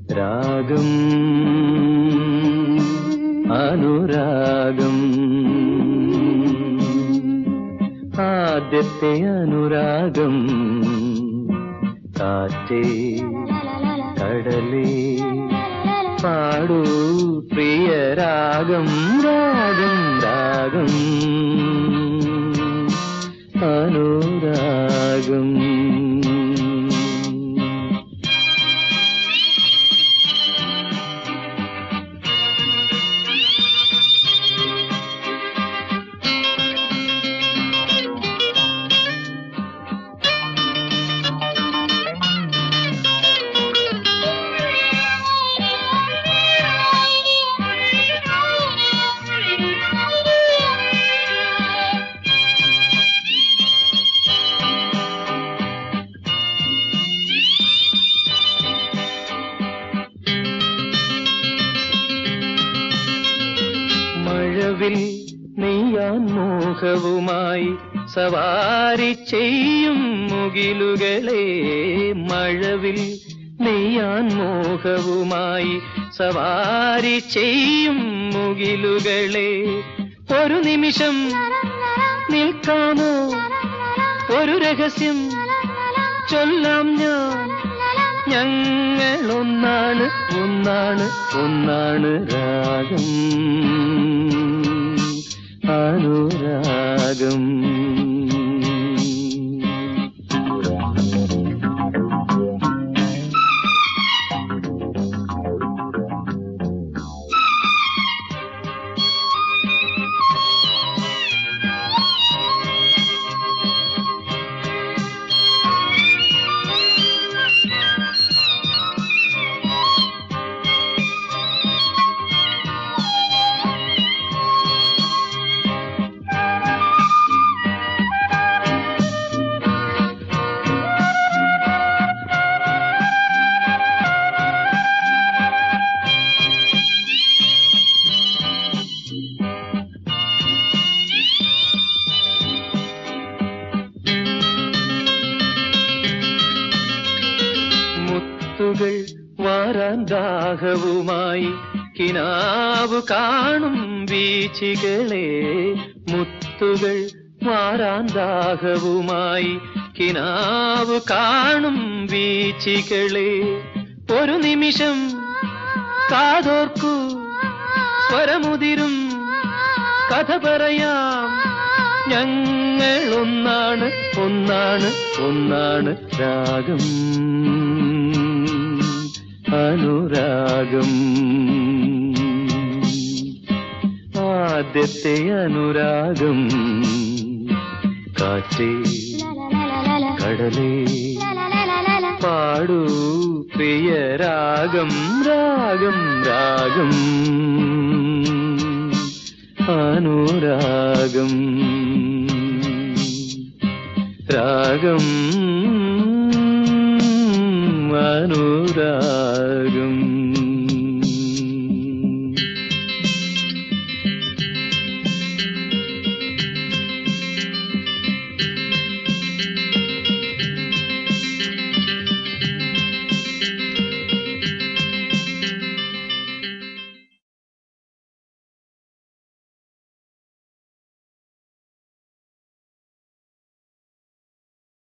രാഗം അനുരാഗം ആദ്യത്തെ അനുരാഗം കാറ്റേ കടലേ പാടൂ പ്രിയ രാഗം രാഗം രാഗം അനുരാഗം മഴവിൽ നെയ്യാൻ മോഹവുമായി സവാരി ചെയ്യും മുകിലുകളെ മഴവിൽ നെയ്യാൻ മോഹവുമായി സവാരി ചെയ്യും മുകിലുകളെ ഒരു നിമിഷം നിൽക്കാമോ ഒരു രഹസ്യം ചൊല്ലാം ഞാൻ ഞങ്ങൾ ഒന്നാണ് ഒന്നാണ് ഒന്നാണ് രാഗം അനുരാഗം മുത്തുകൾ വാരാൻ ദാഹവുമായി കിനാവ് കാണും വീച്ചികളെ മുത്തുകൾ വാരാൻ ദാഹവുമായി കിനാവ് കാണും വീച്ചികളെ ഒരു നിമിഷം കാതോർക്കൂ സ്വരമുതിരും കഥ പറയാം ഞങ്ങൾ ഒന്നാണ് ഒന്നാണ് ഒന്നാണ് രാഗം അനുരാഗം ആദ്യത്തെ അനുരാഗം കാറ്റേ കടലേ പാടൂ പ്രിയ രാഗം രാഗം രാഗം അനുരാഗം രാഗം അനുരാഗം